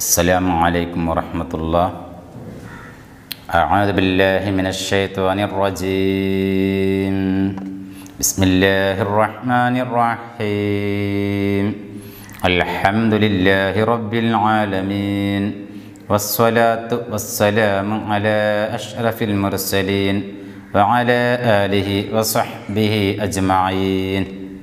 السلام عليكم ورحمة الله أعوذ بالله من الشيطان الرجيم بسم الله الرحمن الرحيم الحمد لله رب العالمين والصلاة والسلام على أشرف المرسلين وعلى آله وصحبه أجمعين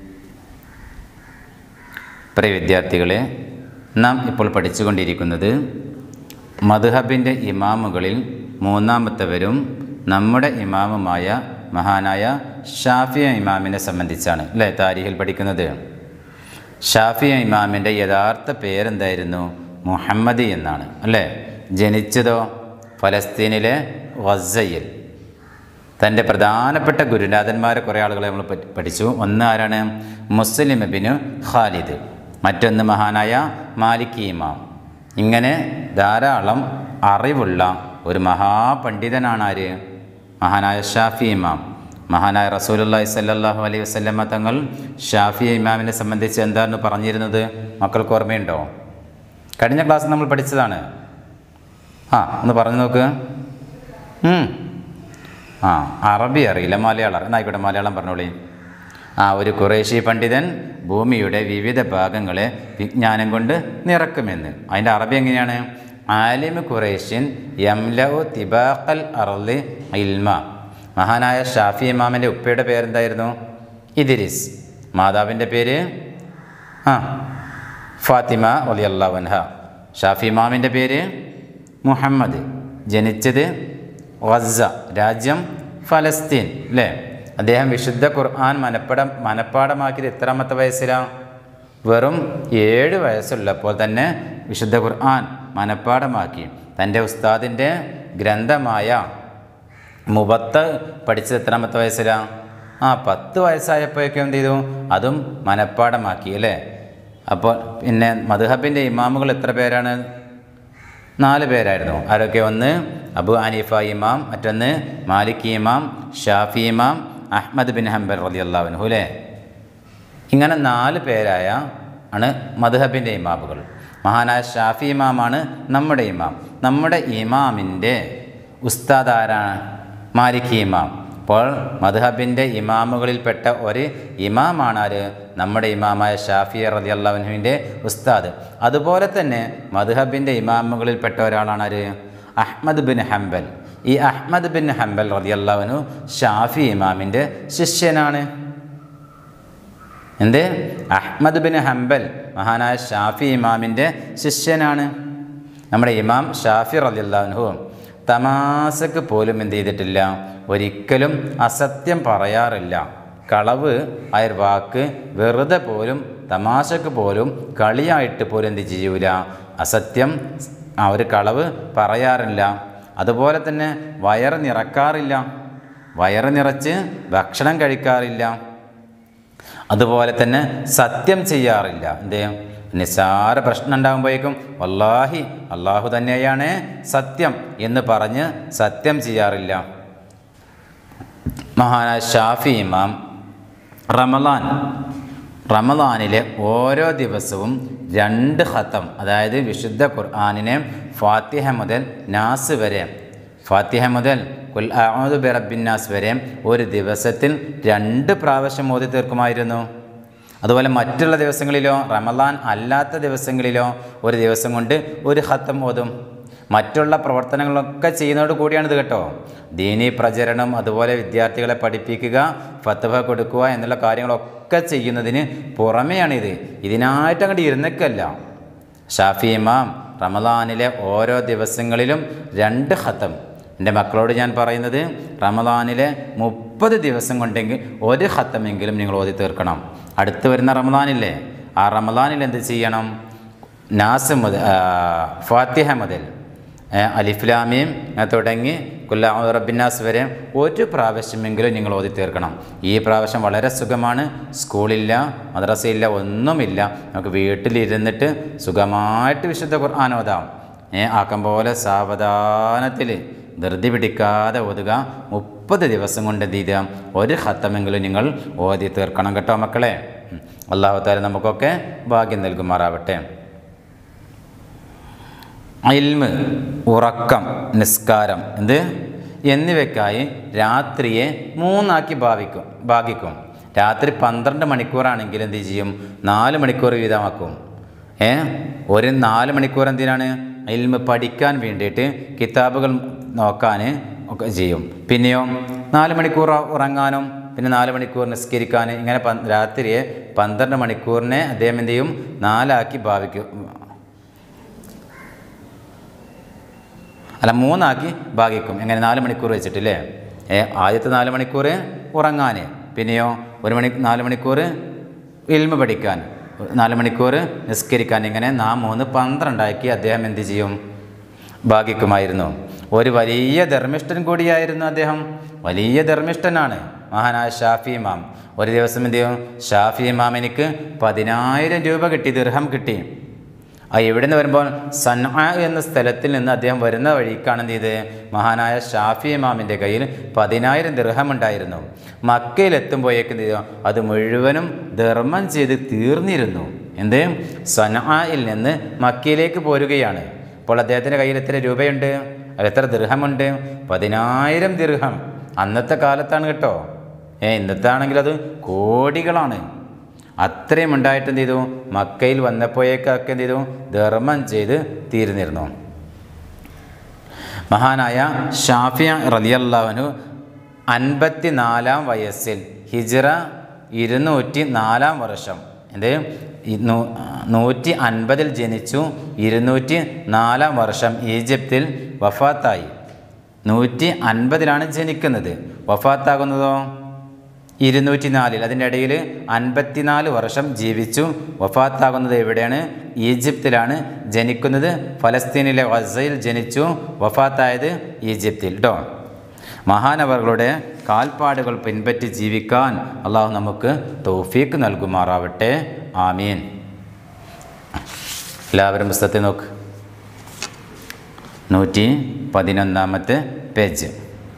പ്രിയ വിദ്യാർത്ഥികളെ നാം ഇപ്പോൾ പഠിച്ചുകൊണ്ടിരിക്കുന്നത് മധുഹബിൻ്റെ ഇമാമുകളിൽ മൂന്നാമത്തവരും നമ്മുടെ ഇമാമുമായ മഹാനായ ഷാഫിയ ഇമാമിനെ സംബന്ധിച്ചാണ് അല്ലേ താരിഖിൽ പഠിക്കുന്നത് ഷാഫിയ ഇമാമിൻ്റെ യഥാർത്ഥ പേരെന്തായിരുന്നു മുഹമ്മദി എന്നാണ് അല്ലേ ജനിച്ചതോ ഫലസ്തീനിലെ വസയിൽ തൻ്റെ പ്രധാനപ്പെട്ട ഗുരുനാഥന്മാരെ കുറേ ആളുകളെ നമ്മൾ പറ്റി- പഠിച്ചു ഒന്ന് ആരാണ് മുസ്ലിം ബിനു ഖാലിദ് മറ്റൊന്ന് മഹാനായ മാലിക് ഇമാം ഇങ്ങനെ ധാരാളം അറിവുള്ള ഒരു മഹാപണ്ഡിതനാണ് ആര് മഹാനായ ഷാഫി ഇമാം മഹാനായ റസൂലുള്ളാഹി സ്വല്ലല്ലാഹു അലൈഹി വസല്ലമ തങ്ങൾ ഷാഫി ഇമാമിനെ സംബന്ധിച്ച് എന്താണ് പറഞ്ഞിരുന്നത് മക്കൾക്ക് ഓർമ്മയുണ്ടോ കഴിഞ്ഞ ക്ലാസ്സിൽ നമ്മൾ പഠിച്ചതാണ് ആ ഒന്ന് പറഞ്ഞു നോക്ക് ഉം. ആ അറബി അറിയില്ല മലയാളം അറിയാം. എന്നായിക്കോട്ടെ മലയാളം പറഞ്ഞോളി ആ ഒരു കുറേശി പണ്ഡിതൻ ഭൂമിയുടെ വിവിധ ഭാഗങ്ങളെ വിജ്ഞാനം കൊണ്ട് നിറക്കുമെന്ന് അതിൻ്റെ അറബി എങ്ങനെയാണ് ആലിമ് ഖുറേഷ്യൻ യംലഉ തിബാഖൽ അർളി ഇൽമ മഹാനായ ഷാഫി ഇമാമിൻ്റെ ഉപ്പയുടെ പേരെന്തായിരുന്നു ഇദിരിസ് മാതാവിൻ്റെ പേര് ആ ഫാത്തിമ റളിയല്ലാഹു അൻഹ ഷാഫി ഇമാമിൻ്റെ പേര് മുഹമ്മദ് ജനിച്ചത് ഗസ രാജ്യം ഫലസ്തീൻ അല്ലേ അദ്ദേഹം വിശുദ്ധ ഖുർആൻ മനപ്പടം മനപ്പാടമാക്കിയത് എത്രാമത്തെ വയസ്സിലാണ് വെറും ഏഴ് വയസ്സുള്ളപ്പോൾ തന്നെ വിശുദ്ധ ഖുർആൻ മനപ്പാടമാക്കി തൻ്റെ ഉസ്താദിൻ്റെ ഗ്രന്ഥമായ മുബത്ത് പഠിച്ചത് എത്രാമത്തെ വയസ്സിലാണ് ആ പത്ത് വയസ്സായപ്പോഴേക്കും എന്ത് ചെയ്തു അതും മനപ്പാടമാക്കി അല്ലേ അപ്പോൾ പിന്നെ മധുഹബിൻ്റെ ഇമാമുകൾ എത്ര പേരാണ് നാല് പേരായിരുന്നു ആരൊക്കെ ഒന്ന് അബു ഹനീഫ ഇമാം മറ്റൊന്ന് മാലിക് ഇമാം ഷാഫി ഇമാം അഹ്മദ് ബിൻ ഹംബൽ റതി അള്ളാഹുനഹു അല്ലേ ഇങ്ങനെ നാല് പേരായ ആണ് മധുഹബിൻ്റെ ഇമാമുകൾ മഹാനായ ഷാഫി ഇമാമാണ് നമ്മുടെ ഇമാം നമ്മുടെ ഇമാമിൻ്റെ ഉസ്താദ് ആരാണ് മാലിക് ഇമാം അപ്പോൾ മധുഹബിൻ്റെ ഇമാമുകളിൽപ്പെട്ട ഒരു ഇമാമാണ് ആര് നമ്മുടെ ഇമാമായ ഷാഫി റതി അള്ളാഹുവിൻ്റെ ഉസ്താദ് അതുപോലെ തന്നെ മധുഹബിൻ്റെ ഇമാമുകളിൽപ്പെട്ട ഒരാളാണ് ആര് അഹ്മദ് ബിൻ ഹംബൽ ഈ അഹ്മദ് ബിൻ ഹംബൽ റതി അള്ളാഹുനു ഷാഫി ഇമാമിൻ്റെ ശിഷ്യനാണ് എന്ത് അഹ്മദ് ബിൻ ഹംബൽ മഹാനായ ഷാഫി ഇമാമിൻ്റെ ശിഷ്യനാണ് നമ്മുടെ ഇമാം ഷാഫി റലിയല്ലാഹു തമാസക്ക് പോലും എന്ത് ചെയ്തിട്ടില്ല ഒരിക്കലും അസത്യം പറയാറില്ല കളവ് ആ ഒരു വാക്ക് വെറുതെ പോലും തമാശക്ക് പോലും കളിയായിട്ട് പോലും എന്ത് ചെയ്യൂല അസത്യം ആ ഒരു കളവ് പറയാറില്ല അതുപോലെ തന്നെ വയറ് നിറക്കാറില്ല വയറ് നിറച്ച് ഭക്ഷണം കഴിക്കാറില്ല അതുപോലെ തന്നെ സത്യം ചെയ്യാറില്ല എന്തേ നിസ്സാര പ്രശ്നം ഉണ്ടാകുമ്പോഴേക്കും വല്ലാഹി അള്ളാഹു തന്നെയാണ് സത്യം എന്ന് പറഞ്ഞ് സത്യം ചെയ്യാറില്ല മഹാനായ ഷാഫി ഇമാം റമലാൻ റമലാനിലെ ഓരോ ദിവസവും രണ്ട് ഖത്തം അതായത് വിശുദ്ധ ഖുർആാനിനെ ഫാത്തിഹ മുതൽ നാസ് വരെ ഫാത്തിഹ മുതൽ കുൽ അഊദു ബി റബ്ബിന്നാസ് വരെ ഒരു ദിവസത്തിൽ രണ്ട് പ്രാവശ്യം ഓതി തീർക്കുമായിരുന്നു അതുപോലെ മറ്റുള്ള ദിവസങ്ങളിലോ റമലാൻ അല്ലാത്ത ദിവസങ്ങളിലോ ഒരു ദിവസം കൊണ്ട് ഒരു ഹത്തം ഓതും മറ്റുള്ള പ്രവർത്തനങ്ങളൊക്കെ ചെയ്യുന്നതോട് കൂടിയാണിത് കേട്ടോ ദീനി പ്രചരണം അതുപോലെ വിദ്യാർത്ഥികളെ പഠിപ്പിക്കുക ഫത്തവ കൊടുക്കുക എന്നുള്ള കാര്യങ്ങളൊക്കെ ചെയ്യുന്നതിന് പുറമെയാണിത് ഇതിനായിട്ട് അങ്ങോട്ട് ഇരുന്നേക്കല്ല ഷാഫി ഇമാം റമദാനിലെ ഓരോ ദിവസങ്ങളിലും രണ്ട് ഹത്തം എൻ്റെ മക്കളോട് ഞാൻ പറയുന്നത് റമദാനിലെ മുപ്പത് ദിവസം കൊണ്ടെങ്കിൽ ഒരു ഹത്തമെങ്കിലും നിങ്ങൾ ഓതി തീർക്കണം അടുത്ത് വരുന്ന റമദാനില്ലേ ആ റമദാനിൽ എന്ത് ചെയ്യണം നാസ് മുതൽ ആ, ഫാത്തിഹ മുതൽ ഏ, അലിഫ്ലാമിയും അങ്ങനെ തുടങ്ങി കുല്ല റബിന്നാസ് വരെ ഒരു പ്രാവശ്യമെങ്കിലും നിങ്ങൾ ഓതി തീർക്കണം ഈ പ്രാവശ്യം വളരെ സുഖമാണ് സ്കൂളില്ല മദ്രസയില്ല ഒന്നുമില്ല നമുക്ക് വീട്ടിലിരുന്നിട്ട് സുഖമായിട്ട് വിശുദ്ധ ഖുർആൻ ഓതാം ഏ ആക്കം പോലെ സാവധാനത്തിൽ ധൃതി പിടിക്കാതെ ഓതുക മുപ്പത് ദിവസം കൊണ്ട് എന്ത് ചെയ്യുക ഒരു ഹത്തമെങ്കിലും നിങ്ങൾ ഓതി തീർക്കണം കേട്ടോ മക്കളെ അള്ളാഹു താല നമുക്കൊക്കെ ഭാഗ്യം നൽകുമാറാവട്ടെ ഇൽമ് ഉറക്കം നിസ്കാരം എന്ത് എന്നിവയ്ക്കായി രാത്രിയെ മൂന്നാക്കി ഭാവിക്കും ഭാഗിക്കും രാത്രി പന്ത്രണ്ട് മണിക്കൂറാണെങ്കിൽ എന്ത് ചെയ്യും നാല് മണിക്കൂർ വീതമാക്കും ഏ ഒരു നാല് മണിക്കൂർ എന്തിനാണ് ഇൽമ് പഠിക്കാൻ വേണ്ടിയിട്ട് കിതാബുകൾ നോക്കാൻ ഒക്കെ ചെയ്യും പിന്നെയോ നാല് മണിക്കൂർ ഉറങ്ങാനും പിന്നെ നാല് മണിക്കൂർ നിസ്കരിക്കാൻ ഇങ്ങനെ പ രാത്രിയെ പന്ത്രണ്ട് മണിക്കൂറിനെ അദ്ദേഹം എന്ത് ചെയ്യും നാലാക്കി ഭാവിക്കും അല്ല മൂന്നാക്കി ഭാഗിക്കും എങ്ങനെ നാല് മണിക്കൂർ വെച്ചിട്ടില്ലേ ഏ ആദ്യത്തെ നാല് മണിക്കൂർ ഉറങ്ങാൻ പിന്നെയോ ഒരു മണി നാല് മണിക്കൂർ ഇൽമ പഠിക്കാൻ നാല് മണിക്കൂർ നിസ്കരിക്കാൻ ഇങ്ങനെ നാ മൂന്ന് പന്ത്രണ്ടാക്കി അദ്ദേഹം എന്ത് ചെയ്യും ഭാഗിക്കുമായിരുന്നു ഒരു വലിയ ധർമ്മിഷ്ഠൻ കൂടിയായിരുന്നു അദ്ദേഹം വലിയ ധർമ്മിഷ്ഠനാണ് മഹാനായ ഷാഫി ഇമാം ഒരു ദിവസം എന്ത് ചെയ്യും ഷാഫി ഇമാം എനിക്ക് പതിനായിരം രൂപ കിട്ടി ദിർഹം കിട്ടി ആ ഇവിടെ നിന്ന് വരുമ്പോൾ സൻആ എന്ന സ്ഥലത്തിൽ നിന്ന് അദ്ദേഹം വരുന്ന വഴിക്കാണ് എന്ത് ചെയ്ത് മഹാനായ ഷാഫി ഇമാമിൻ്റെ കയ്യിൽ പതിനായിരം ദിർഹം ഉണ്ടായിരുന്നു മക്കയിൽ എത്തുമ്പോഴേക്ക് എന്ത് ചെയ്തു അത് മുഴുവനും ധർമ്മം ചെയ്ത് തീർന്നിരുന്നു എന്ത് സൻആയിൽ നിന്ന് മക്കയിലേക്ക് പോരുകയാണ് അപ്പോൾ അദ്ദേഹത്തിൻ്റെ കയ്യിൽ എത്ര രൂപയുണ്ട് അത് എത്ര ദിർഹമുണ്ട് പതിനായിരം ദിർഹം അന്നത്തെ കാലത്താണ് കേട്ടോ ഏ ഇന്നത്തെ ആണെങ്കിൽ അത് കോടികളാണ് അത്രയും ഉണ്ടായിട്ട് എന്ത് ചെയ്തു മക്കയിൽ വന്നപ്പോഴേക്കൊക്കെ എന്ത് ചെയ്തു ധർമ്മം ചെയ്ത് തീർന്നിരുന്നു മഹാനായ ഷാഫിയ റലിയല്ലാവനു അൻപത്തി നാലാം വയസ്സിൽ ഹിജറ ഇരുന്നൂറ്റി നാലാം വർഷം എന്ത് നൂ- നൂറ്റി അൻപതിൽ ജനിച്ചു ഇരുന്നൂറ്റി നാലാം വർഷം ഈജിപ്തിൽ വഫാത്തായി നൂറ്റി അൻപതിലാണ് ജനിക്കുന്നത് വഫാത്താകുന്നതോ ഇരുന്നൂറ്റി നാലിൽ അതിൻ്റെ ഇടയിൽ അൻപത്തിനാല് വർഷം ജീവിച്ചു വഫാത്താകുന്നത് എവിടെയാണ് ഈജിപ്തിലാണ് ജനിക്കുന്നത് ഫലസ്തീനിലെ ഗസയിൽ ജനിച്ചു വഫാത്തായത് ഈജിപ്തിൽ കേട്ടോ മഹാനവറുകളുടെ കാൽപ്പാടുകൾ പിൻപറ്റി ജീവിക്കാൻ അള്ളാഹു നമുക്ക് തൗഫീക്ക് നൽകുമാറാവട്ടെ ആമീൻ എല്ലാവരും പുസ്തകത്തെ നോക്ക് നൂറ്റി പതിനൊന്നാമത്തെ പേജ്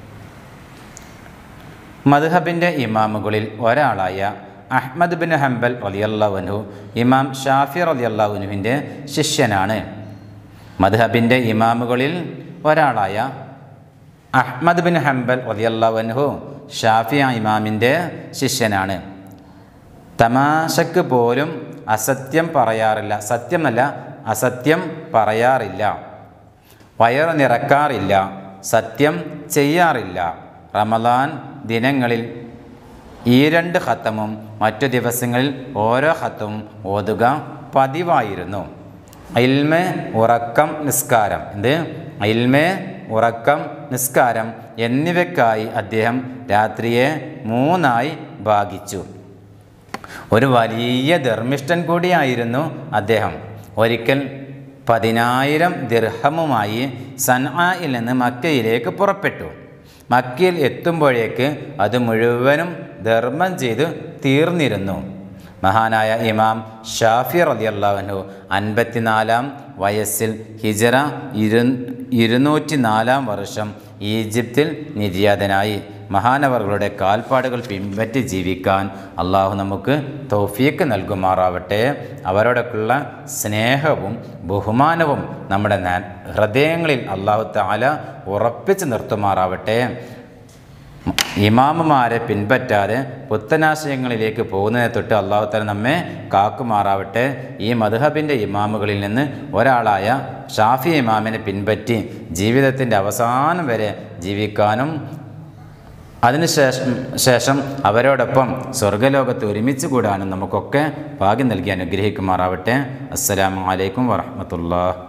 മദ്ഹബിൻ്റെ ഇമാമുകളിൽ ഒരാളായ അഹ്മദ് ബിൻ ഹംബൽ റലിയല്ലാവുനു ഇമാം ഷാഫി റലിയല്ലാവുനുവിൻ്റെ ശിഷ്യനാണ് മദ്ഹബിൻ്റെ ഇമാമുകളിൽ ഒരാളായ അഹ്മദ് ബിൻ ഹംബൽ റലിയല്ലാവുനു ഷാഫി ഇമാമിൻ്റെ ശിഷ്യനാണ് തമാശക്ക് പോലും അസത്യം പറയാറില്ല സത്യം എന്നല്ല അസത്യം പറയാറില്ല വയറ് നിറക്കാറില്ല സത്യം ചെയ്യാറില്ല റമദാൻ ദിനങ്ങളിൽ ഈ രണ്ട് ഹത്തമും മറ്റു ദിവസങ്ങളിൽ ഓരോ ഹത്തും ഓതുക പതിവായിരുന്നു ഇൽമ് ഉറക്കം നിസ്കാരം എന്ത് ഇൽമ് ഉറക്കം നിസ്കാരം എന്നിവയ്ക്കായി അദ്ദേഹം രാത്രിയെ മൂന്നായി ഭാഗിച്ചു ഒരു വലിയ ധർമ്മിഷ്ഠൻ കൂടിയായിരുന്നു അദ്ദേഹം ഒരിക്കൽ പതിനായിരം ദിർഹമുമായി സൻആയിൽ നിന്ന് മക്കയിലേക്ക് പുറപ്പെട്ടു മക്കയിൽ എത്തുമ്പോഴേക്ക് അത് മുഴുവനും ധർമ്മം ചെയ്ത് തീർന്നിരുന്നു മഹാനായ ഇമാം ഷാഫി റലിയല്ലാഹു അൻപത്തിനാലാം വയസ്സിൽ ഹിജറ ഇരു ഇരുന്നൂറ്റി നാലാം വർഷം ഈജിപ്തിൽ നിര്യാതനായി മഹാനവറുകളുടെ കാൽപ്പാടുകൾ പിൻപറ്റി ജീവിക്കാൻ അള്ളാഹു നമുക്ക് തൗഫീക്ക് നൽകുമാറാവട്ടെ അവരോടൊക്കെയുള്ള സ്നേഹവും ബഹുമാനവും നമ്മുടെ ന- ഹൃദയങ്ങളിൽ അള്ളാഹു താല ഉറപ്പിച്ച് നിർത്തുമാറാവട്ടെ ഇമാമുമാരെ പിൻപറ്റാതെ പുത്തനാശയങ്ങളിലേക്ക് പോകുന്നതിനെ തൊട്ട് അള്ളാഹു താല നമ്മെ കാക്കുമാറാവട്ടെ ഈ മധുഹബിൻ്റെ ഇമാമുകളിൽ നിന്ന് ഒരാളായ ഷാഫി ഇമാമിനെ പിൻപറ്റി ജീവിതത്തിൻ്റെ അവസാനം വരെ ജീവിക്കാനും അതിനുശേഷം ശേഷം അവരോടൊപ്പം സ്വർഗലോകത്ത് ഒരുമിച്ച് കൂടാനും നമുക്കൊക്കെ ഭാഗ്യം നൽകി അനുഗ്രഹിക്കുമാറാവട്ടെ അസ്സലാമു അലൈക്കും വറഹമത്തുള്ള